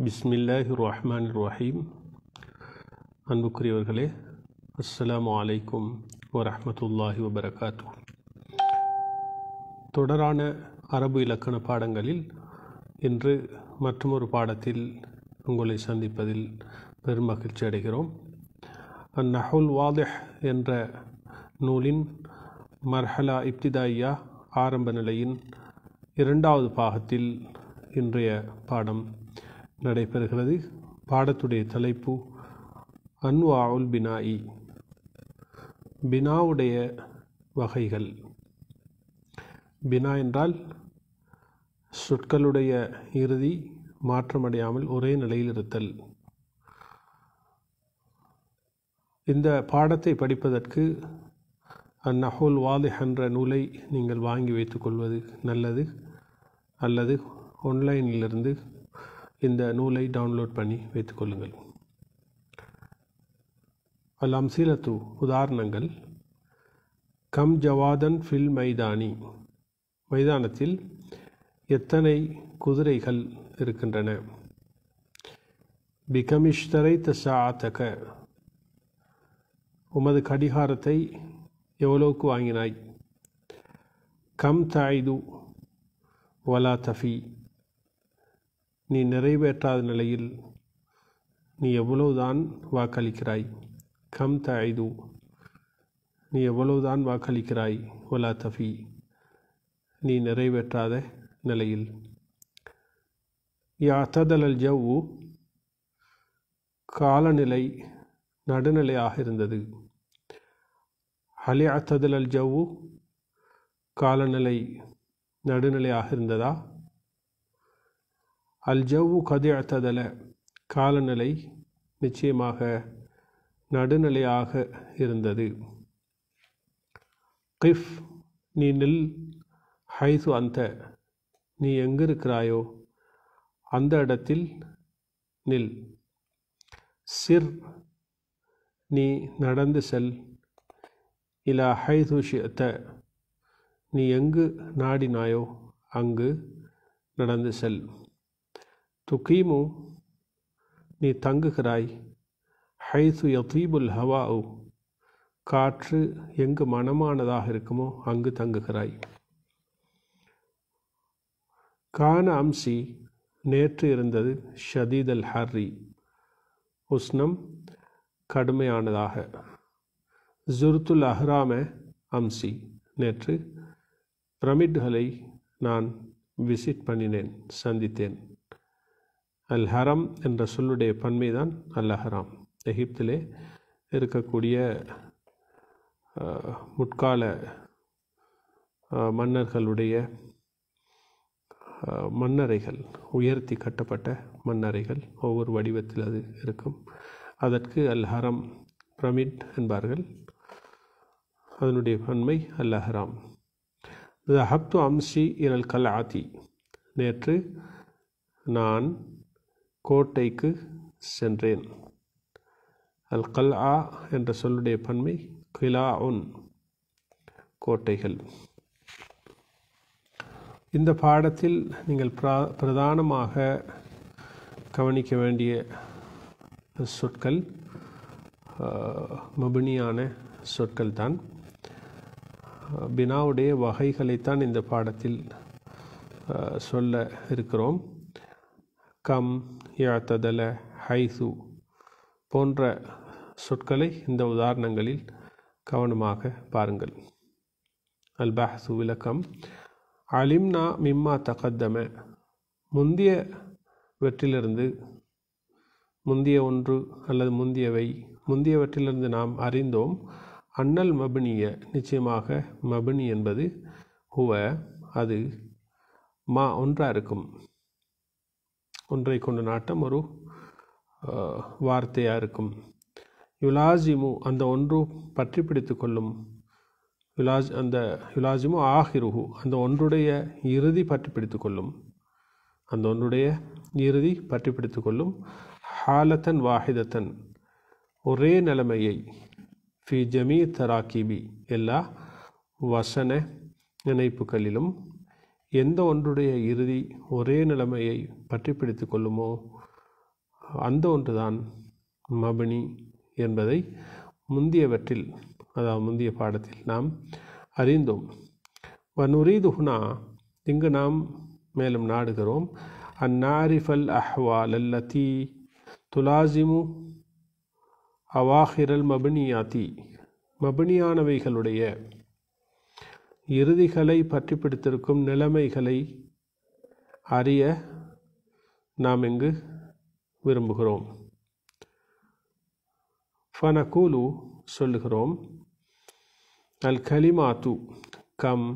பிஸ்மில்லாஹி ரஹ்மான் ரஹீம் அன்புக்குரியவர்களே அஸ்ஸலாமு அலைக்கும் வரஹ்மத்துல்லாஹி வபரகாத்து தொடரான அரபு இலக்கண பாடங்களில் இன்று மற்றொரு பாடத்தில் உங்களை சந்திப்பதில் பெரும் மகிழ்ச்சி அடைகிறோம் அந்நஹுல் வாதிஹ் என்ற நூலின் மர்ஹலா இப்திதாயியா ஆரம்ப நிலையின் இரண்டாவது பாகத்தில் இன்றைய பாடம் நடைபெறுகிறது பாடத்துடைய தலைப்பு அன்வாவுல் பினாயி பினாவுடைய வகைகள் பினா என்றால் சொற்களுடைய இறுதி மாற்றமடையாமல் ஒரே நிலையில் இருத்தல் இந்த பாடத்தை படிப்பதற்கு அந்நஹுல் வாலிஹ் என்ற நூலை நீங்கள் வாங்கி வைத்துக்கொள்வது நல்லது அல்லது ஆன்லைனிலிருந்து இந்த நூலை டவுன்லோட் பண்ணி வைத்துக்கொள்ளுங்கள் அல் அம்சீலத்து உதாரணங்கள் கம் ஜவாதன் ஃபில் மைதானி மைதானத்தில் எத்தனை குதிரைகள் இருக்கின்றன பிகமிஷ்தரை தசாத்தக உமது கடிகாரத்தை எவ்வளவுக்கு வாங்கினாய் கம் தாய்து வலா தஃபி நீ நிறைவேற்றாத நிலையில் நீ எவ்வளவுதான் வாக்களிக்கிறாய் கம் தாய்து நீ எவ்வளவுதான் வாக்களிக்கிறாய் வலா தஃபி நீ நிறைவேற்றாத நிலையில் யாத்ததலல் ஜவ்வு காலநிலை நடுநிலையாக இருந்தது ஹலி அத்ததலல் ஜவ்வு காலநிலை நடுநிலையாக இருந்ததா அல் ஜவ்வு கதி அத்ததல காலநிலை நிச்சயமாக நடுநிலையாக இருந்தது கிஃப் நீ நில் ஹைசு அந்த நீ எங்கிருக்கிறாயோ அந்த இடத்தில் நில் சிர் நீ நடந்து செல் இலா ஹைது ஷியத்த நீ எங்கு நாடினாயோ அங்கு நடந்து செல் துகீமு நீ தங்குகிறாய் ஹைது யதீபுல் ஹவாவு காற்று எங்கு மனமானதாக இருக்குமோ அங்கு தங்குகிறாய் கான அம்சி நேற்று இருந்தது ஷதீத் அல் ஹர்ரி உஷ்ணம் கடுமையானதாக ஜுர்துல் அஹ்ராம அம்சி நேற்று பிரமிட்களை நான் விசிட் பண்ணினேன் சந்தித்தேன் அல் ஹரம் என்ற சொல்லுடைய பன்மைதான் அல் அஹ்ராம் எகிப்திலே இருக்கக்கூடிய முற்கால மன்னர்களுடைய மன்னரைகள் உயர்த்தி கட்டப்பட்ட மன்னரைகள் ஒவ்வொரு வடிவத்தில் அது இருக்கும் அதற்கு அல் ஹரம் பிரமிட் என்பார்கள் அதனுடைய பன்மை அல் அஹ்ராம் ஹப்து அம்சி இரல் கல் ஆத்தி நேற்று நான் கோட்டைக்கு சென்றேன் அல் கல் ஆ என்ற சொல்லுடைய பன்மை கிலா உன் கோட்டைகள் இந்த பாடத்தில் நீங்கள் பிரா பிரதானமாக கவனிக்க வேண்டிய சொற்கள் மபினியான சொற்கள் தான் பினாவுடைய வகைகளைத்தான் இந்த பாடத்தில் சொல்ல இருக்கிறோம் கம் யாத்ததல ஹைசு போன்ற சொற்களை இந்த உதாரணங்களில் கவனமாக பாருங்கள் அல் பஹ்சு விளக்கம் அலிம்னா மிம்மா தகத்தம முந்திய வெற்றிலிருந்து முந்திய ஒன்று அல்லது முந்தியவை முந்தியவற்றிலிருந்து நாம் அறிந்தோம் அண்ணல் மபினிய நிச்சயமாக மபினி என்பது ஹுவ அது மா ஒன்றாக இருக்கும் ஒன்றை கொண்ட நாட்டம் ஒரு வார்த்தையாக இருக்கும் யுலாசிமு அந்த ஒன்று பற்றி பிடித்து கொள்ளும் யுலாஜ் அந்த யுலாசிமு ஆஹிருஹு அந்த ஒன்றுடைய இறுதி பற்றி பிடித்து கொள்ளும் அந்த ஒன்றுடைய இறுதி பற்றி பிடித்து கொள்ளும் ஹாலத்தன் வாஹிதத்தன் ஒரே நிலைமையை ஃபி ஜமீ தராக்கிபி எல்லா வசன நினைப்புகளிலும் எந்த ஒன்றுடைய இறுதி ஒரே நிலைமையை பற்றி பிடித்து கொள்ளுமோ அந்த ஒன்றுதான் மபனி என்பதை முந்தியவற்றில் அதாவது முந்திய பாடத்தில் நாம் அறிந்தோம் வனுரீது ஹுனா இங்கு நாம் மேலும் நாடுகிறோம் அந்நாரிஃபல் அஹ்வால் அல்லத்தி துலாசிமு அவாஹிரல் மபனியாத்தி மபனியானவைகளுடைய இறுதிகளை பற்றி பிடித்திருக்கும் நிலைமைகளை அறிய நாம் இங்கு விரும்புகிறோம் ஃபனகூலு சொல்லுகிறோம் அல் கலிமாத்து கம்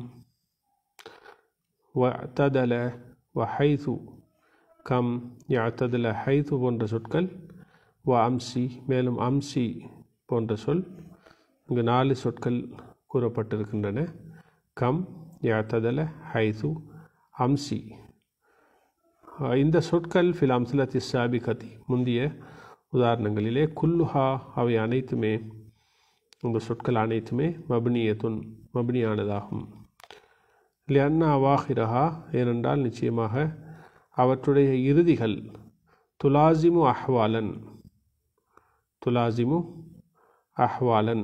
வதல வ ஹைது கம் யாத்ததல ஹைது போன்ற சொற்கள் வ அம்சி மேலும் அம்சி போன்ற சொல் இங்கு நாலு சொற்கள் கூறப்பட்டிருக்கின்றன கம் யாத்ததல ஹைது அம்சி இந்த சொற்கள் ஃபில் அம்சலத்தி சாபிகதி முந்திய உதாரணங்களிலே குல்லுஹா அவை அனைத்துமே இந்த சொற்கள் அனைத்துமே மபினியத்துன் மபினியானதாகும் லியன்னா அவாஹிரஹா ஏனென்றால் நிச்சயமாக அவற்றுடைய இறுதிகள் துலாசிமு அஹ்வாலன் துலாசிமு அஹ்வாலன்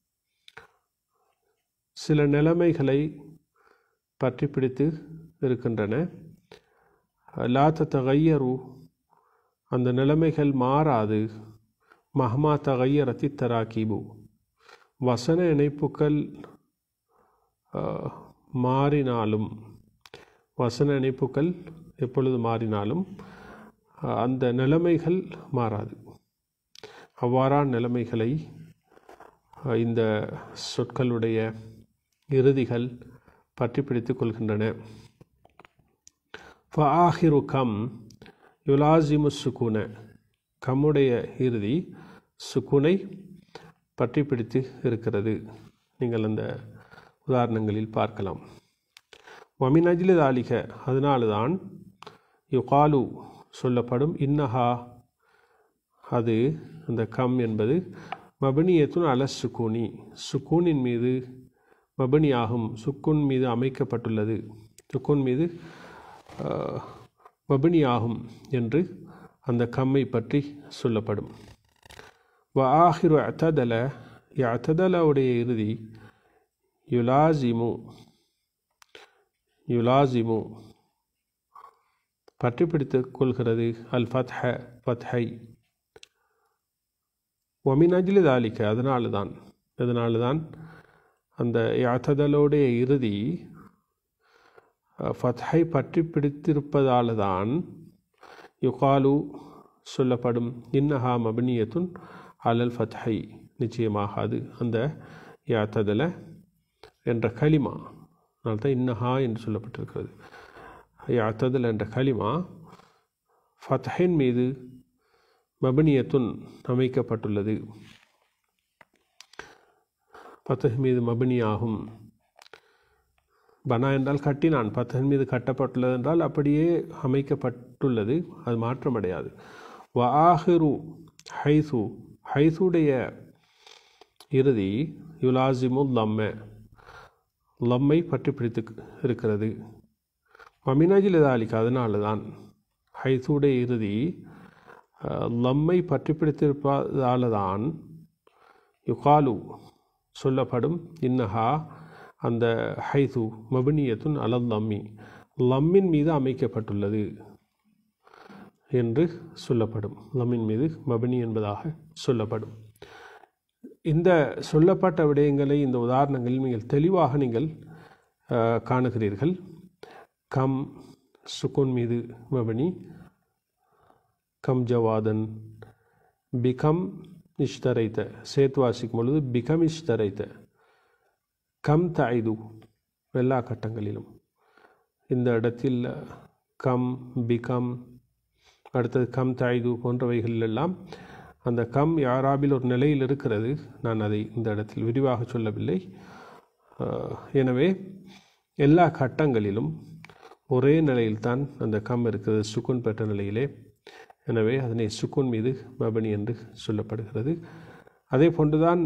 சில நிலைமைகளை பற்றி பிடித்து இருக்கின்றன லா தகையரு அந்த நிலைமைகள் மாறாது மஹ்மா தகையரத்தி தராக்கீபு வசன இணைப்புகள் மாறினாலும் வசன இணைப்புகள் எப்பொழுது மாறினாலும் அந்த நிலைமைகள் மாறாது அவ்வாறான நிலைமைகளை இந்த சொற்களுடைய இறுதிகள் பற்றி பிடித்து கொள்கின்றன ஃபஆஹிரு கம் யுலாசிமு சுக்குன கம்முடைய இறுதி சுக்குனை பற்றி பிடித்து இருக்கிறது நீங்கள் அந்த உதாரணங்களில் பார்க்கலாம் வமின் அஜில தாலிக அதனால்தான் யுகாலு சொல்லப்படும் இன்னஹா அது அந்த கம் என்பது மபனியத்துன் அல சுக்கூனி சுக்கூனின் மீது மபனியாகும் சுக்குன் மீது அமைக்கப்பட்டுள்ளது சுக்குன் மீது மபினியாகும் என்று அந்த கம்மை பற்றி சொல்லப்படும் வ ஆஹிரு அத்ததல அத்ததலவுடைய இறுதி யுலாசிமு யுலாசிமு பற்றி பிடித்துக் கொள்கிறது அல் ஃபத்ஹ ஃபத்ஹை ஒமின் அஜிலி தாலிக்க அதனால தான் அதனால தான் அந்த யாத்ததலோடைய இறுதி ஃபத்ஹை பற்றி பிடித்திருப்பதால் தான் யுகாலு சொல்லப்படும் இன்னஹா மபினியத்துன் அலல் ஃபத்ஹை நிச்சயமாக அது அந்த யாத்ததல என்ற களிமா அதனால்தான் தான் இன்னஹா என்று சொல்லப்பட்டிருக்கிறது யாத்ததல் என்ற களிமா ஃபத்ஹின் மீது மபினியத்துன் அமைக்கப்பட்டுள்ளது ஃபத்ஹ் மீது மபினியாகும் பனா என்றால் கட்டினான் பத்தன் மீது கட்டப்பட்டுள்ளது என்றால் அப்படியே அமைக்கப்பட்டுள்ளது அது மாற்றமடையாது வ ஆஹிரு ஹைசு ஹைசுடைய இறுதி யுலாசிமு லம்ம லம்மை பற்றி பிடித்து இருக்கிறது மமினஜில் தாலிக்கு அதனால தான் ஹைசுடைய இறுதி லம்மை பற்றி பிடித்திருப்பதால தான் யுகாலு சொல்லப்படும் இன்னஹா அந்த ஹைது மபினியத்துன் அலல் லம்மி லம்மின் மீது அமைக்கப்பட்டுள்ளது என்று சொல்லப்படும் லம்மின் மீது மபினி என்பதாக சொல்லப்படும் இந்த சொல்லப்பட்ட விடயங்களை இந்த உதாரணங்களில் நீங்கள் தெளிவாக நீங்கள் காணுகிறீர்கள் கம் சுக்குன் மீது மபினி கம் ஜவாதன் பிகம் இஷ்தரைத்த சேர்த்து வாசிக்கும் பொழுது பிகம் இஷ்தரைத்த கம் தாய்து எல்லா கட்டங்களிலும் இந்த இடத்தில் கம் பிகம் அடுத்தது கம் தாய்து போன்றவைகள் எல்லாம் அந்த கம் யாராபில் ஒரு நிலையில் இருக்கிறது நான் அதை இந்த இடத்தில் விரிவாக சொல்லவில்லை எனவே எல்லா கட்டங்களிலும் ஒரே நிலையில்தான் அந்த கம் இருக்கிறது சுக்குன் பெற்ற நிலையிலே எனவே அதனை சுக்குன் மீது மபனி என்று சொல்லப்படுகிறது அதே போன்றுதான்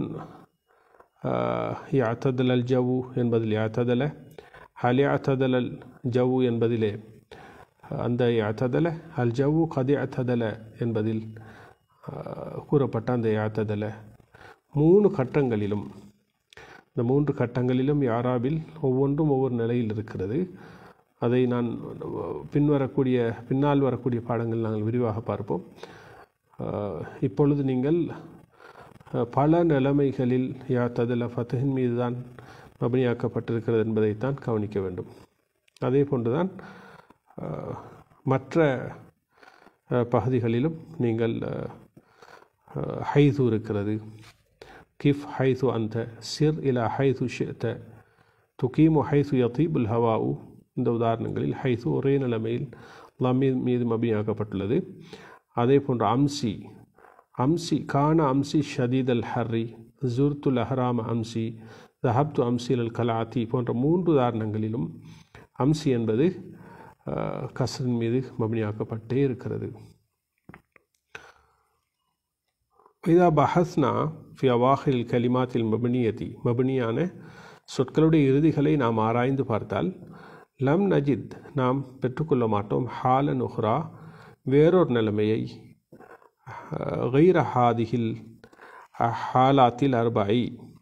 யாத்ததல் அல் ஜவு என்பதில் யாத்ததல ஹல் யாத்ததல் அல் ஜவு என்பதிலே அந்த யாத்ததல அல் ஜவ்வு கதி அத்ததல என்பதில் அஹ், கூறப்பட்ட அந்த யாத்ததல மூணு கட்டங்களிலும் இந்த மூன்று கட்டங்களிலும் யாராவில் ஒவ்வொன்றும் ஒவ்வொரு நிலையில் இருக்கிறது அதை நான் பின்வரக்கூடிய பின்னால் வரக்கூடிய பாடங்கள் நாங்கள் விரிவாக பார்ப்போம் அஹ், இப்பொழுது நீங்கள் அஹ், பல நிலைமைகளில் யா ததுல ஃபத்தஹின் மீது தான் மபனியாக்கப்பட்டிருக்கிறது என்பதைத்தான் கவனிக்க வேண்டும் அதே போன்றுதான் அஹ், மற்ற அஹ், பகுதிகளிலும் நீங்கள் அஹ், அஹ், ஹைது இருக்கிறது கிஃப் ஹைது அந்த சிர் இலா ஹைது ஷித்த துகீமு ஹைது யதீபுல் ஹவாவு இந்த உதாரணங்களில் ஹைது ஒரே நிலைமையில் லம்மி மீது மபியாக்கப்பட்டுள்ளது அதே போன்று அம்சி அம்சி கான அம்சி ஷதீத் அல் ஹர்ரி ஜுர்துல் அஹ்ராம அம்சி தஹப்து அம்சில் அல் கலாத்தி போன்ற மூன்று உதாரணங்களிலும் அம்சி என்பது அஹ், கஸ்ரின் மீது மபினியாக்கப்பட்டே இருக்கிறது இதா பஹஸ்னா ஃபி அவாஹில் கலிமாத்தில் மபினியதி மபினியான சொற்களுடைய இறுதிகளை நாம் ஆராய்ந்து பார்த்தால் லம் நஜித் நாம் பெற்றுக்கொள்ள மாட்டோம் ஹால நுஹ்ரா வேறொரு நிலைமையை غير هذه ஹாலாத்தில் அர்பாய்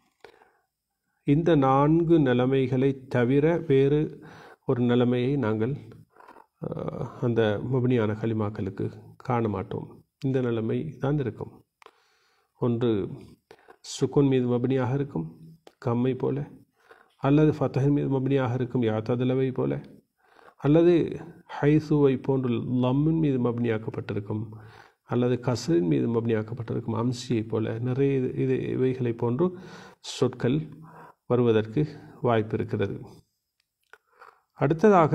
இந்த நான்கு நிலைமைகளை தவிர வேறு ஒரு நிலைமையை நாங்கள் அஹ், அந்த மபினியான களிமாக்களுக்கு காண மாட்டோம் இந்த நிலைமை தான் இருக்கும் ஒன்று சுக்குன் மீது மபினியாக இருக்கும் கம்மை போல அல்லது ஃபத்தஹின் மீது மபினியாக இருக்கும் யாத்ததலவை போல அல்லது ஹைசுவை போன்று லம்மின் மீது மபினியாக்கப்பட்டிருக்கும் அல்லது கசரின் மீது மபினியாக்கப்பட்டிருக்கும் அம்சியை போல நிறைய இது- இது இவைகளை போன்று சொற்கள் வருவதற்கு வாய்ப்பு இருக்கிறது அடுத்ததாக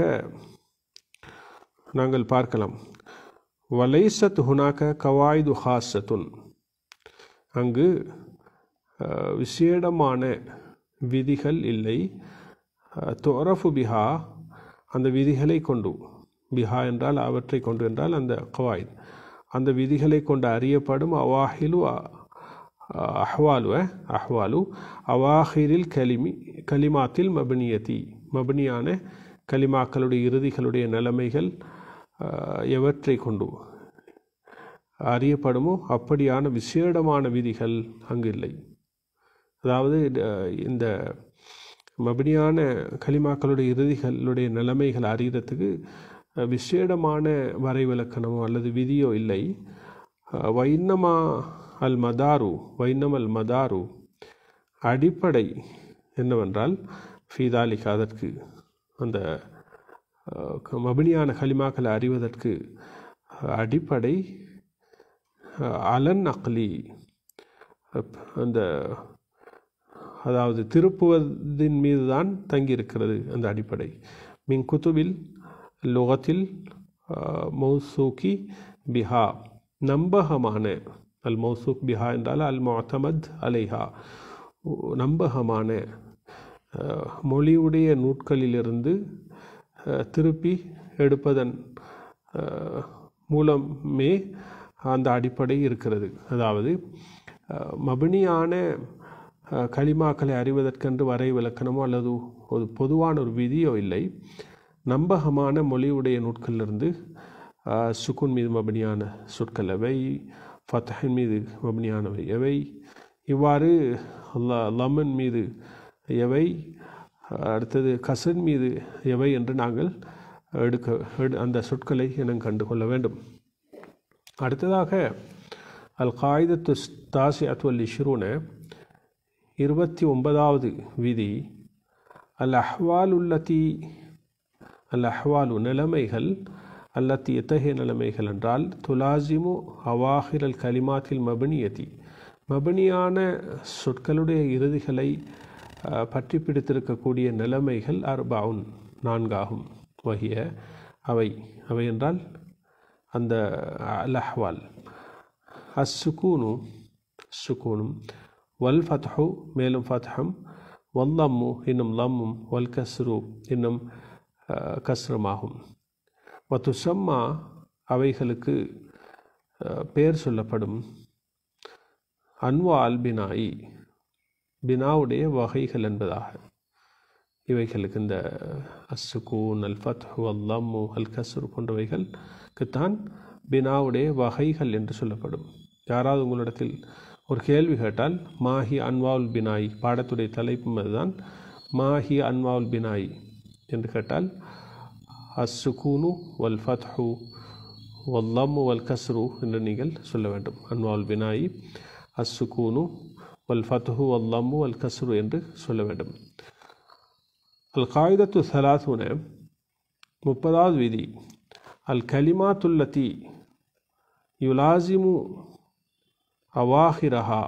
நாங்கள் பார்க்கலாம் வலைசத் ஹுனாக கவாய்து ஹாசத்துன் அங்கு அஹ், விசேடமான விதிகள் இல்லை தொரஃபு பிஹா அந்த விதிகளை கொண்டு பிஹா என்றால் அவற்றை கொண்டு என்றால் அந்த கவாய்த் அந்த விதிகளை கொண்டு அறியப்படும் அவாஹிலு அ- அஹ்வாலு அஹ், அஹ்வாலு அவாஹிரில் கலிமி கலிமாத்தில் மபினியதி மபினியான கலிமாக்களுடைய இறுதிகளுடைய நிலைமைகள் அஹ், எவற்றை கொண்டு அறியப்படுமோ அப்படியான விசேடமான விதிகள் அங்கு இல்லை அதாவது அஹ், இந்த மபினியான கலிமாக்களுடைய இறுதிகளுடைய நிலைமைகள் அறியறதுக்கு அஹ், விசேடமான வரைவிலக்கணமோ அல்லது விதியோ இல்லை அஹ், வைன்னமா அல் மதாரு வைன்னம் அல் மதாரு அடிப்படை என்னவென்றால் ஃபீதாலிக் அதற்கு அந்த அஹ், க- மபினியான கலிமாக்களை அறிவதற்கு அஹ், அடிப்படை அஹ், அலன் அக்லி அப்- அந்த அதாவது திருப்புவதின் மீது தான் தங்கியிருக்கிறது அந்த அடிப்படை மின் குத்துபில் லுகத்தில் மௌசூக்கி பிஹா நம்பகமான அல் மௌசூக் பிஹா என்றால் அல் முஅத்தமத் அலைஹா நம்பகமான அஹ், மொழியுடைய நூட்களிலிருந்து அஹ், திருப்பி எடுப்பதன் அஹ், மூலமே அந்த அடிப்படை இருக்கிறது அதாவது அஹ், மபினியான அஹ், கலிமாக்களை அறிவதற்கென்று வரை விளக்கணமோ அல்லது ஒரு பொதுவான ஒரு விதியோ இல்லை நம்பகமான மொழியுடைய நூட்களிலிருந்து அஹ், சுக்குன் மீது மபினியான சொற்கள் எவை ஃபத்தஹின் மீது மபினியானவை எவை இவ்வாறு ல- லமன் மீது எவை அடுத்தது கசன் மீது எவை என்று நாங்கள் எடுக்க எடு- அந்த சொற்களை இனம் கண்டு கொள்ள வேண்டும் அடுத்ததாக அல் காயிதத்து தாசி அத்வல் இஷ்ரூன இருபத்தி ஒன்பதாவது விதி அல் அஹ்வால் உள்ளத்தி அல் அஹ்வாலு நிலைமைகள் அல்லத்தி எத்தகைய நிலைமைகள் என்றால் துலாசிமு அவாஹிர் அல் கலிமாத்தில் மபினியதி மபினியான சொற்களுடைய இறுதிகளை அஹ், பற்றி பிடித்திருக்கக்கூடிய நிலைமைகள் அர்பாவுன் நான்காகும் வகிய அவை அவை என்றால் அந்த அல் அஹ்வால் அஸ்ஸுகூனு சுக்கூனும் வல் ஃபத்ஹு மேலும் ஃபத்ஹம் வல்லம்மு இன்னும் லம்மும் வல் கஸ்ரு இன்னும் அஹ், கஸ்ரமாகும் வத்துசம்மா அவைகளுக்கு அஹ், பெயர் சொல்லப்படும் அன்வா அல் பினாயி பினாவுடைய வகைகள் என்பதாக இவைகளுக்கு இந்த அஸ்ஸுகூன் அல் ஃபத்ஹு அல்லம்மு அல் கஸ்ரு போன்றவைகளுக்குத்தான் பினாவுடைய வகைகள் என்று சொல்லப்படும் யாராவது உங்களிடத்தில் ஒரு கேள்வி கேட்டால் மாஹி அன்வாவுல் பினாய் பாடத்துடைய தலைப்பும் அதுதான் மாஹி அன்வாவுல் பினாய் என்று கேட்டால் அஸ்ஸுகூனு வல் ஃபத்ஹு வல்லம்மு வல் கஸ்ரு என்று நீங்கள் சொல்ல வேண்டும் அன்வாவுல் பினாய் அஸ்ஸுகூனு வல் ஃபத்ஹு வல்லம்மு வல் கஸ்ரு என்று சொல்ல வேண்டும் அல் காயிதத்து சலாசூன முப்பதாவது விதி அல் கலிமாத்துல்லத்தி யுலாசிமு அவாஹிரஹா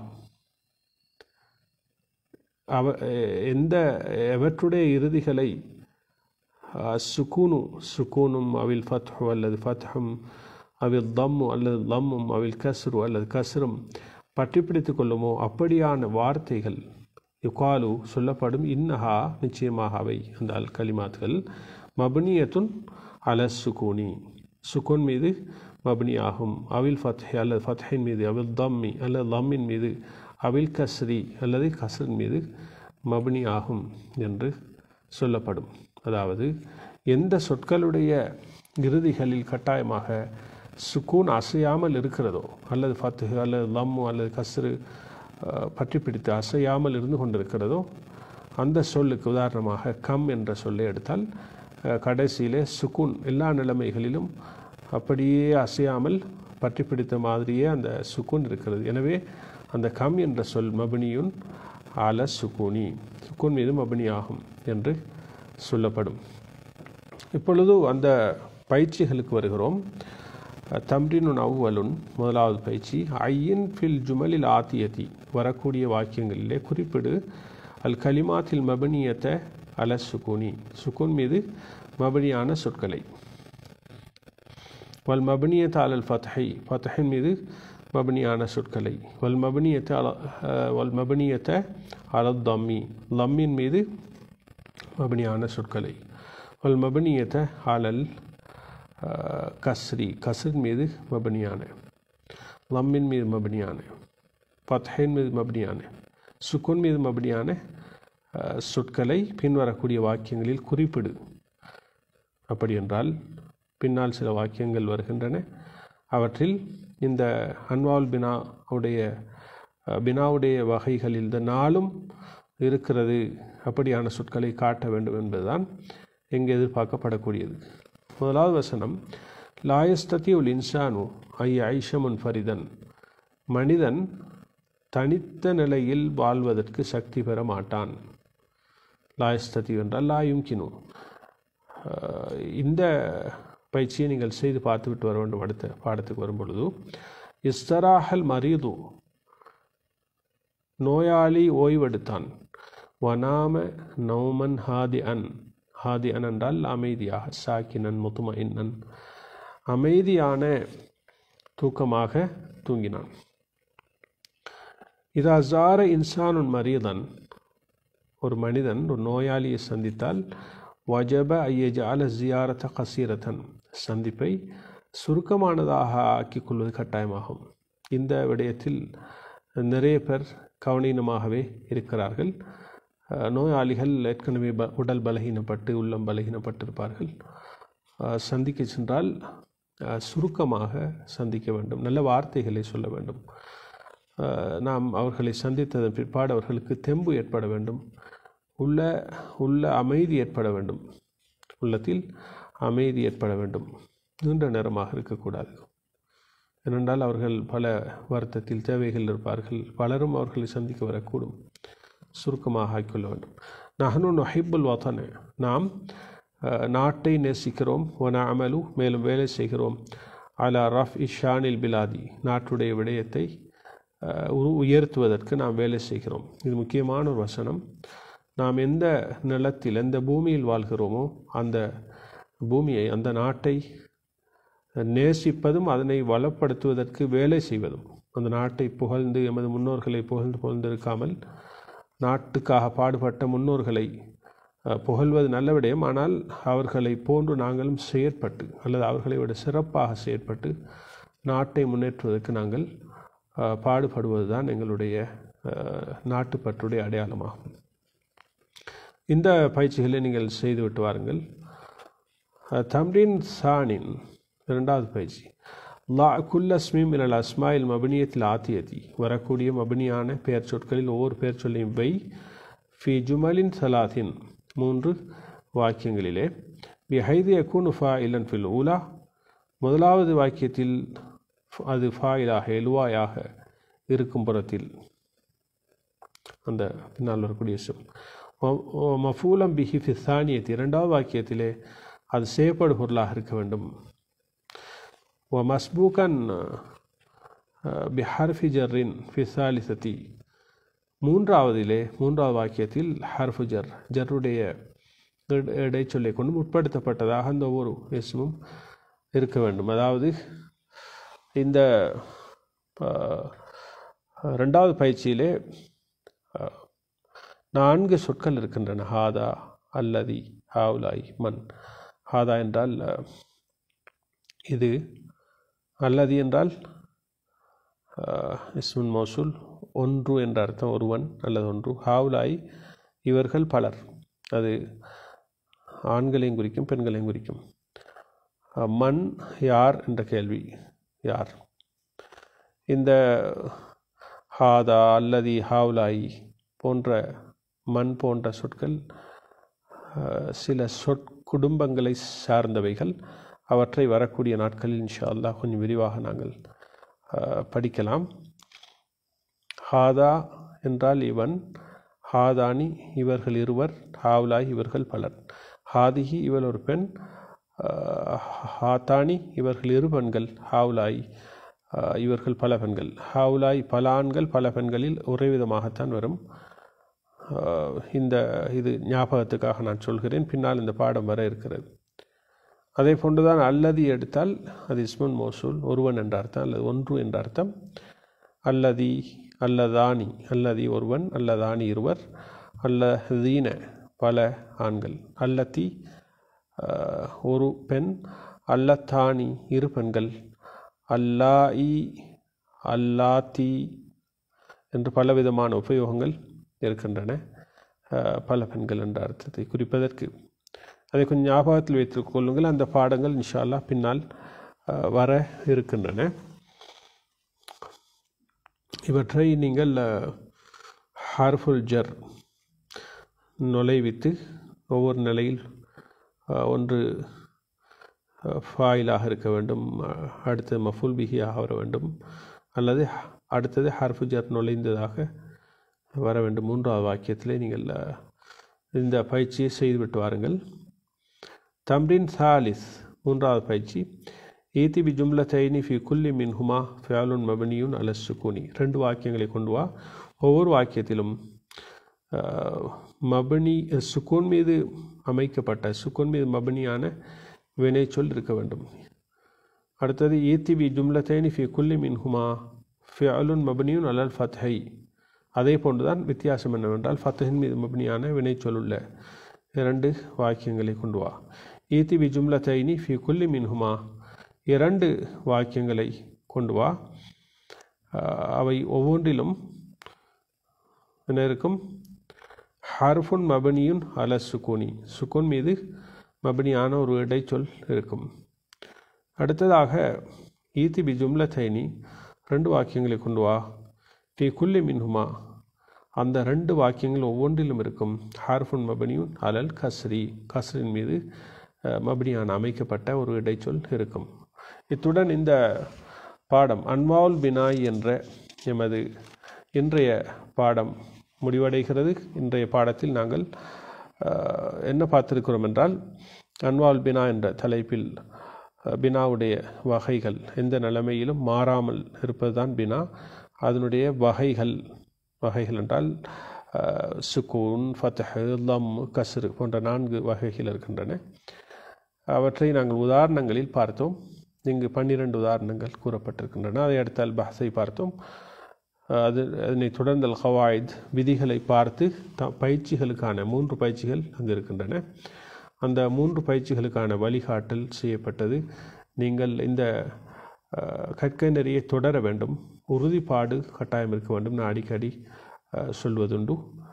அவ எந்த எவற்றுடைய இறுதிகளை சுக்கூனு சுக்கூனும் அவில் ஃபத்ஹு அல்லது ஃபத்ஹும் அவில் தம்மு அல்லது தம்மும் அவில் கஸ்ரு அல்லது கஸ்ரும் பற்றி பிடித்து கொள்ளுமோ அப்படியான வார்த்தைகள் யுகாலு சொல்லப்படும் இன்னஹா நிச்சயமாக அவை அந்த அல் கலிமாத்கள் மபனியத்துன் அல சுகூனி சுகூன் மீது மப்னி ஆகும் அவில் ஃபத்ஹி அல்லது ஃபத்ஹின் மீது அவில் தம்மி அல்லது தம்மின் மீது அவில் கஸ்ரி அல்லது கஸ்ரின் மீது மப்னி ஆகும் என்று சொல்லப்படும் அதாவது எந்த சொற்களுடைய இறுதிகளில் கட்டாயமாக சுக்கூன் அசையாமல் இருக்கிறதோ அல்லது ஃபத்துஹு அல்லது லம்மு அல்லது கஸ்ரு பற்றி பிடித்து அசையாமல் இருந்து கொண்டிருக்கிறதோ அந்த சொல்லுக்கு உதாரணமாக கம் என்ற சொல்லை எடுத்தால் கடைசியிலே சுக்கூன் எல்லா நிலைமைகளிலும் அப்படியே அசையாமல் பற்றி பிடித்த மாதிரியே அந்த சுக்கூன் இருக்கிறது எனவே அந்த கம் என்ற சொல் மபினியுன் ஆல சுக்கூனி சுக்கூன் மீது மபினி ஆகும் என்று சொல்லப்படும் இப்பொழுது அந்த பயிற்சிகளுக்கு வருகிறோம் தம்ரினுன் அவ்வலுன் முதலாவது பயிற்சி ஐயின் ஃபில் ஜுமலில் ஆத்தியதி வரக்கூடிய வாக்கியங்களிலே குறிப்பிடு அல் கலிமாத்தில் மபனியத்தை அல சுகுனி சுகுன் மீது மபனியான சொற்களை வல் மபனியத் அலல் ஃபத்ஹை ஃபத்ஹின் மீது மபனியான சொற்களை வல் மபனியத்தை அல வல் மபனியத்தை அலத் தம்மி லம்மின் மீது மபனியான சொற்களை வல் மபனியத்தை அலல் கஸ்ரி கஸ்ரின் மீது மபனியான லம்மின் மீது மபனியான ஃபத்ஹின் மீது மபனியான சுக்குன் மீது மபனியான சொற்களை பின்வரக்கூடிய வாக்கியங்களில் குறிப்பிடு அப்படி என்றால் பின்னால் சில வாக்கியங்கள் வருகின்றன அவற்றில் இந்த அன்வால் பினா உடைய பினாவுடைய வகைகளில் இந்த நாளும் இருக்கிறது அப்படியான சொற்களை காட்ட வேண்டும் என்பதுதான் எங்கே எதிர்பார்க்கப்படக்கூடியது முதலாவது வசனம் லாயஸ்தத்தி உல் இன்சானு ஐ ஐஷமுன் ஃபரிதன் மனிதன் தனித்த நிலையில் வாழ்வதற்கு சக்தி பெற மாட்டான் லாயஸ்ததி என்றால் லாயுங்கினு இந்த பயிற்சியை நீங்கள் செய்து பார்த்துவிட்டு வர வேண்டும் அடுத்த பாடத்துக்கு வரும் பொழுது இஸ்தராஹல் மரீது நோயாளி ஓய்வெடுத்தான் வனாம நௌமன் ஹாதி அன் ஹாதி அன் என்றால் அமைதியாக சாக்கினன் முத்தும இன்னன் அமைதியான தூக்கமாக தூங்கினான் இதா ஜார இன்சானுன் மரீதன் ஒரு மனிதன் ஒரு நோயாளியை சந்தித்தால் வஜப ஐயஜால ஜியாரத கசீரதன் சந்திப்பை சுருக்கமானதாக ஆக்கிக் கொள்வது கட்டாயமாகும் இந்த விடயத்தில் நிறைய பேர் கவனீனமாகவே இருக்கிறார்கள் நோயாளிகள் ஏற்கனவே ப உடல் பலகீனப்பட்டு உள்ளம் பலகீனப்பட்டிருப்பார்கள் சந்திக்க சென்றால் சுருக்கமாக சந்திக்க வேண்டும் நல்ல வார்த்தைகளை சொல்ல வேண்டும் நாம் அவர்களை சந்தித்ததன் பிற்பாடு அவர்களுக்கு தெம்பு ஏற்பட வேண்டும் உள்ள உள்ள அமைதி ஏற்பட வேண்டும் உள்ளத்தில் அமைதி ஏற்பட வேண்டும் நீண்ட நேரமாக இருக்கக்கூடாது ஏனென்றால் அவர்கள் பல வருத்தத்தில் தேவைகள் இருப்பார்கள் பலரும் அவர்களை சந்திக்க வரக்கூடும் சுருக்கமாக ஆக்கிக்கொள்ள வேண்டும் நஹனு நொஹிபுல் வத்தன நாம் நாட்டை நேசிக்கிறோம் ஒன அமலு மேலும் வேலை செய்கிறோம் அலா ரஃப் இஷானில் பிலாதி நாட்டுடைய விடயத்தை உயர்த்துவதற்கு நாம் வேலை செய்கிறோம் இது முக்கியமான ஒரு வசனம் நாம் எந்த நிலத்தில் எந்த பூமியில் வாழ்கிறோமோ அந்த பூமியை அந்த நாட்டை நேசிப்பதும் அதனை வளப்படுத்துவதற்கு வேலை செய்வதும் அந்த நாட்டை புகழ்ந்து எமது முன்னோர்களை புகழ்ந்து புகழ்ந்திருக்காமல் நாட்டுக்காக பாடுபட்ட முன்னோர்களை புகழ்வது நல்ல விடயம் ஆனால் அவர்களை போன்று நாங்களும் செயற்பட்டு அல்லது அவர்களை விட சிறப்பாக செயற்பட்டு நாட்டை முன்னேற்றுவதற்கு நாங்கள் பாடுபடுவது தான் எங்களுடைய நாட்டுப்பற்றுடைய அடையாளமாகும் இந்த பயிற்சிகளை நீங்கள் செய்துவிட்டு வாருங்கள் தம்ரீன் சானின் இரண்டாவது பயிற்சி லா குல்லஸ்மீம் இனல் அஸ்மாயில் மபினியத்தில் ஆத்தியதி வரக்கூடிய மபினியான பெயர் சொற்களில் ஒவ்வொரு பெயர் சொல்லையும் வை ஃபி ஜுமலின் சலாத்தின் மூன்று வாக்கியங்களிலே பி ஹைதி அக்கூனு ஃபா இல்லன் ஃபில் ஊலா முதலாவது வாக்கியத்தில் அது ஃபாயிலாக எழுவாயாக இருக்கும் புறத்தில் அந்த பின்னால் வரக்கூடிய சொல் மஃபூலம் பிஹி ஃபி சானியத் இரண்டாவது வாக்கியத்திலே அது செய்யப்படு பொருளாக இருக்க வேண்டும் வ மஸ்பூக்கன் பிஹர்ஃபி ஜர்ரின் ஃபி சாலிசதி மூன்றாவதிலே மூன்றாவது வாக்கியத்தில் ஹர்ஃபு ஜர் ஜர்ருடைய இடைச்சொல்லை கொண்டு முற்படுத்தப்பட்டதாக அந்த ஒவ்வொரு இஸ்மும் இருக்க வேண்டும் அதாவது இந்த ரெண்டாவது பயிற்சியிலே நான்கு சொற்கள் இருக்கின்றன ஹாதா அல்லதி ஹாவுலாய் மண் ஹாதா என்றால் இது அல்லதி என்றால் இஸ்முன் மோசுல் ஒன்று என்ற அர்த்தம் ஒருவன் அல்லது ஒன்று ஹாவுலாய் இவர்கள் பலர் அது ஆண்களையும் குறிக்கும் பெண்களையும் குறிக்கும் மண் யார் என்ற கேள்வி யார் இந்த ஹாதா அல்லதி ஹாவ்லாய் போன்ற மண் போன்ற சொற்கள் சில சொற்குடும்பங்களை சார்ந்தவைகள் அவற்றை வரக்கூடிய நாட்களில் இன்ஷா அல்லாஹ் கொஞ்சம் விரிவாக நாங்கள் படிக்கலாம் ஹாதா என்றால் இவன் ஹாதானி இவர்கள் இருவர் ஹாவ்லாய் இவர்கள் பலர் ஹாதிஹி இவள் ஒரு பெண் ஹாத்தானி இவர்கள் இரு பெண்கள் ஹாவ்லாய் இவர்கள் பல பெண்கள் ஹாவ்லாய் பல ஆண்கள் பல பெண்களில் ஒரே விதமாகத்தான் வரும் இந்த இது ஞாபகத்துக்காக நான் சொல்கிறேன் பின்னால் இந்த பாடம் வர இருக்கிறது அதே போன்றுதான் அல்லதி எடுத்தால் அது இஸ்மன் மோசூல் ஒருவன் என்ற அர்த்தம் அல்லது ஒன்று என்ற அர்த்தம் அல்லதி அல்லதானி அல்லதி ஒருவன் அல்லதானி இருவர் அல்லதீன பல ஆண்கள் அல்லத்தி ஒரு பெண் அல்லத்தானி இரு பெண்கள் அல்லாஇ அல்லாத்தி என்று பலவிதமான உபயோகங்கள் இருக்கின்றன பல பெண்கள் என்ற அர்த்தத்தை குறிப்பதற்கு அதை கொஞ்சம் ஞாபகத்தில் வைத்துக் கொள்ளுங்கள் அந்த பாடங்கள் இன்ஷால்லா பின்னால் வர இருக்கின்றன இவற்றை நீங்கள் ஹார்ஃபுல் ஜர் நுழைவித்து ஒவ்வொரு நிலையில் ஒன்று ஃபாயிலாக இருக்க வேண்டும் அடுத்து மஃபுல் பிகியாக வர வேண்டும் அல்லது அடுத்தது ஹர்ஃபு ஜர் நுழைந்ததாக வர வேண்டும் மூன்றாவது வாக்கியத்திலே நீங்கள் இந்த பயிற்சியை செய்துவிட்டு வாருங்கள் தம்ரின் சாலிஸ் மூன்றாவது பயிற்சி ஈத்தி பி ஜும்லத்தைனி ஃபி குல்லி மின்ஹுமா ஃபியாலுன் மபனியுன் அல சுக்கூனி ரெண்டு வாக்கியங்களை கொண்டு வா ஒவ்வொரு வாக்கியத்திலும் மபனி சுக்கூன் மீது அமைக்கப்பட்ட சுக்கூன் மீது மபனியான வினை சொல் இருக்க வேண்டும் அடுத்தது ஈத்தி பி ஜும்லத்தைனி ஃபி குல்லி மின்ஹுமா ஃபியாலுன் மபனியுன் அலல் ஃபத்ஹை அதே போன்றுதான் வித்தியாசம் என்னவென்றால் ஃபத்தஹின் மீது மபனியான வினை சொல்லுள்ள இரண்டு வாக்கியங்களை கொண்டு வா ஈத்தி பி ஜும்லத்தைனி ஃபி குல்லி மின்ஹுமா இரண்டு வாக்கியங்களை கொண்டு வா அவை ஒவ்வொன்றிலும் என்ன இருக்கும் ஹர்ஃபுன் மபனியுன் அல சுக்கூனி சுக்கூன் மீது மபனியான ஒரு இடைச்சொல் இருக்கும் அடுத்ததாக ஈத்தி பி ஜும்லத்தைனி ரெண்டு வாக்கியங்களை கொண்டு வா ஃபி குல்லி மின்ஹுமா அந்த ரெண்டு வாக்கியங்கள் ஒவ்வொன்றிலும் இருக்கும் ஹார்ஃபுன் மபனியுன் அலல் கஸ்ரி கஸ்ரின் மீது மபனியான அமைக்கப்பட்ட ஒரு இடைச்சொல் இருக்கும் இத்துடன் இந்த பாடம் அன்வால் பினாய் என்ற எமது இன்றைய பாடம் முடிவடைகிறது இன்றைய பாடத்தில் நாங்கள் என்ன பார்த்திருக்கிறோம் என்றால் அன்வால் பினா என்ற தலைப்பில் பினாவுடைய வகைகள் எந்த நிலைமையிலும் மாறாமல் இருப்பதுதான் பினா அதனுடைய வகைகள் வகைகள் என்றால் சுக்கூன் ஃபத்தஹ் லம் கஸ்ரு போன்ற நான்கு வகைகள் இருக்கின்றன அவற்றை நாங்கள் உதாரணங்களில் பார்த்தோம் இங்கு பன்னிரண்டு உதாரணங்கள் கூறப்பட்டிருக்கின்றன அதை அடுத்தால் பஹஸை பார்த்தோம் அது அதனை தொடர்ந்த ஹவாயித் விதிகளை பார்த்து த பயிற்சிகளுக்கான மூன்று பயிற்சிகள் அங்கு இருக்கின்றன அந்த மூன்று பயிற்சிகளுக்கான வழிகாட்டல் செய்யப்பட்டது நீங்கள் இந்த கற்கை நெறியை தொடர வேண்டும் உறுதிப்பாடு கட்டாயம் இருக்க வேண்டும் நான் அடிக்கடி சொல்வதுண்டு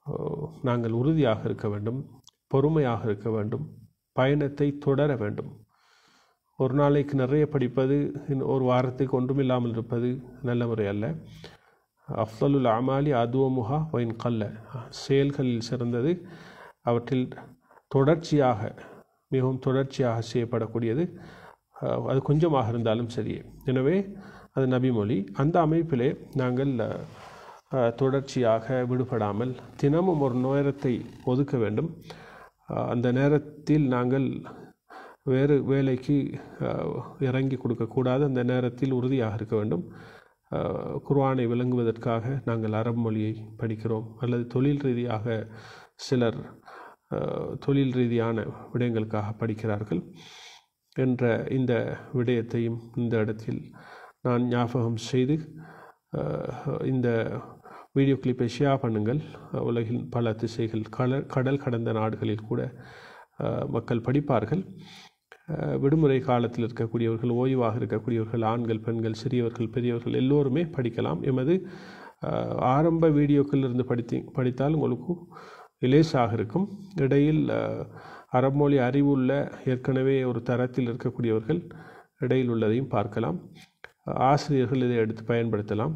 அஹ், நாங்கள் உறுதியாக இருக்க வேண்டும் பொறுமையாக இருக்க வேண்டும் பயணத்தை தொடர வேண்டும் ஒரு நாளைக்கு நிறைய படிப்பது இன்னும் ஒரு வாரத்துக்கு ஒன்றுமில்லாமல் இருப்பது நல்ல முறை அல்ல அஃப்தலுல் அமாலி அதுவமுகா ஒயின் கல்ல செயல்களில் சிறந்தது அவற்றில் தொடர்ச்சியாக மிகவும் தொடர்ச்சியாக செய்யப்படக்கூடியது அஹ், அது கொஞ்சமாக இருந்தாலும் சரியே எனவே அது நபிமொழி அந்த அமைப்பிலே நாங்கள் அஹ், தொடர்ச்சியாக விடுபடாமல் தினமும் ஒரு நேரத்தை ஒதுக்க வேண்டும் அஹ், அந்த நேரத்தில் நாங்கள் வேறு வேலைக்கு அஹ், இறங்கி கொடுக்கக்கூடாது அந்த நேரத்தில் உறுதியாக இருக்க வேண்டும் அஹ், குர்ஆனை விளங்குவதற்காக நாங்கள் அரபு மொழியை படிக்கிறோம் அல்லது தொழில் ரீதியாக சிலர் அஹ், தொழில் ரீதியான விடயங்களுக்காக படிக்கிறார்கள் என்ற இந்த விடயத்தையும் இந்த இடத்தில் நான் ஞாபகம் செய்து அஹ், இந்த வீடியோ கிளிப்பை ஷேர் பண்ணுங்கள் உலகில் பல திசைகள் கடல் கடல் கடந்த நாடுகளில் கூட அஹ், மக்கள் படிப்பார்கள் அஹ், விடுமுறை காலத்தில் இருக்கக்கூடியவர்கள் ஓய்வாக இருக்கக்கூடியவர்கள் ஆண்கள் பெண்கள் சிறியவர்கள் பெரியவர்கள் எல்லோருமே படிக்கலாம் எமது அஹ், ஆரம்ப வீடியோக்கள் இருந்து படித்து படித்தால் உங்களுக்கு இலேசாக இருக்கும் இடையில் அஹ், அரபு மொழி அறிவுள்ள ஏற்கனவே ஒரு தரத்தில் இருக்கக்கூடியவர்கள் இடையில் உள்ளதையும் பார்க்கலாம் ஆசிரியர்கள் இதை எடுத்து பயன்படுத்தலாம்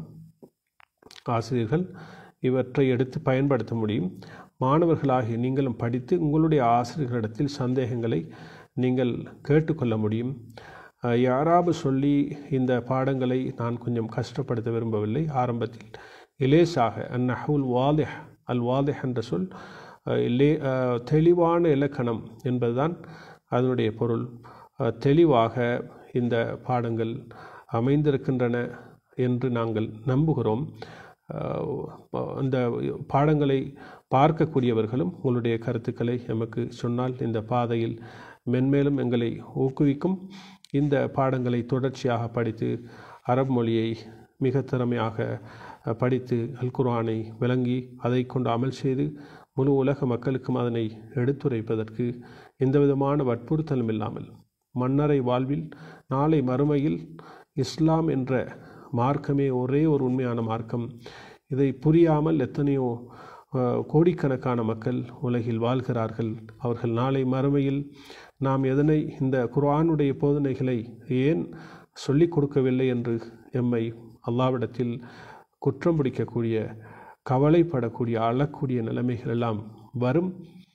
ஆசிரியர்கள் இவற்றை எடுத்து பயன்படுத்த முடியும் மாணவர்களாகிய நீங்களும் படித்து உங்களுடைய ஆசிரியர்களிடத்தில் சந்தேகங்களை நீங்கள் கேட்டுக்கொள்ள முடியும் அஹ், யாராவது சொல்லி இந்த பாடங்களை நான் கொஞ்சம் கஷ்டப்படுத்த விரும்பவில்லை ஆரம்பத்தில் இலேசாக அன் நஹுல் வாலிஹ் அல் வாலிஹ் என்ற சொல் அஹ், இலே அஹ், தெளிவான இலக்கணம் என்பதுதான் அதனுடைய பொருள் அஹ், தெளிவாக இந்த பாடங்கள் அமைந்திருக்கின்றன என்று நாங்கள் நம்புகிறோம் அஹ், அந்த பாடங்களை பார்க்கக்கூடியவர்களும் உங்களுடைய கருத்துக்களை எமக்கு சொன்னால் இந்த பாதையில் மென்மேலும் எங்களை ஊக்குவிக்கும் இந்த பாடங்களை தொடர்ச்சியாக படித்து அரபு மொழியை மிக திறமையாக அஹ், படித்து அல் குர்ஆனை விளங்கி அதை கொண்டு அமல் செய்து முழு உலக மக்களுக்கும் அதனை எடுத்துரைப்பதற்கு எந்தவிதமான வற்புறுத்தலும் இல்லாமல் மன்னரை வாழ்வில் நாளை மறுமையில் இஸ்லாம் என்ற மார்க்கமே ஒரே ஒரு உண்மையான மார்க்கம் இதை புரியாமல் எத்தனையோ அஹ், கோடிக்கணக்கான மக்கள் உலகில் வாழ்கிறார்கள் அவர்கள் நாளை மறுமையில் நாம் எதனை இந்த குர்ஆனுடைய போதனைகளை ஏன் சொல்லிக் கொடுக்கவில்லை என்று எம்மை அல்லாவிடத்தில் குற்றம் பிடிக்கக்கூடிய கவலைப்படக்கூடிய அழக்கூடிய நிலைமைகள் எல்லாம் வரும்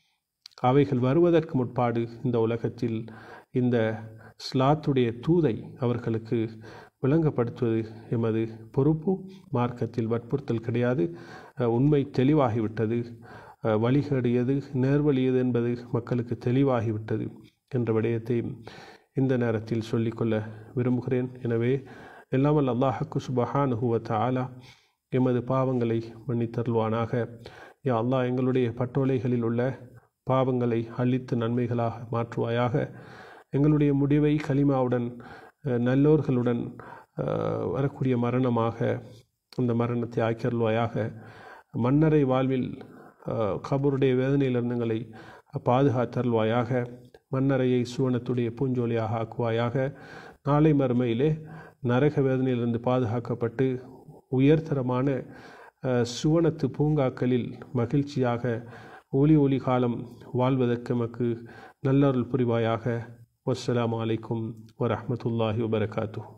அவைகள் வருவதற்கு முற்பாடு இந்த உலகத்தில் இந்த ஸ்லாத்துடைய தூதை அவர்களுக்கு விளங்கப்படுத்துவது எமது பொறுப்பு மார்க்கத்தில் வற்புறுத்தல் கிடையாது அஹ், உண்மை தெளிவாகிவிட்டது அஹ், வழிகேடு எது நேர்வழி எது என்பது மக்களுக்கு தெளிவாகிவிட்டது என்ற விடயத்தை இந்த நேரத்தில் சொல்லிக்கொள்ள விரும்புகிறேன் எனவே எல்லாமல் அல்லாஹக்கு சுபஹானுஹு வ தஆலா எமது பாவங்களை மன்னித்தருள்வானாக யா அல்லாஹ் எங்களுடைய பட்டோலைகளில் உள்ள பாவங்களை அழித்து நன்மைகளாக மாற்றுவாயாக எங்களுடைய முடிவை கலிமாவுடன் அஹ், நல்லோர்களுடன் அஹ், வரக்கூடிய மரணமாக அந்த மரணத்தை ஆக்கியருள்வாயாக மன்னரை வாழ்வில் அஹ், கபருடைய வேதனையிலிருந்து எங்களை பாதுகாத்தருள்வாயாக மன்னரையை சுவனத்துடைய பூஞ்சோலியாக ஆக்குவாயாக நாளை மறுமையிலே நரக வேதனையிலிருந்து பாதுகாக்கப்பட்டு உயர்தரமான அஹ், சுவனத்து பூங்காக்களில் மகிழ்ச்சியாக ஒளி ஒளி காலம் வாழ்வதற்கு எமக்கு நல்லருள் புரிவாயாக வஸ்ஸலாமு அலைக்கும் வரஹ்மத்துல்லாஹி வபரகாத்துஹ்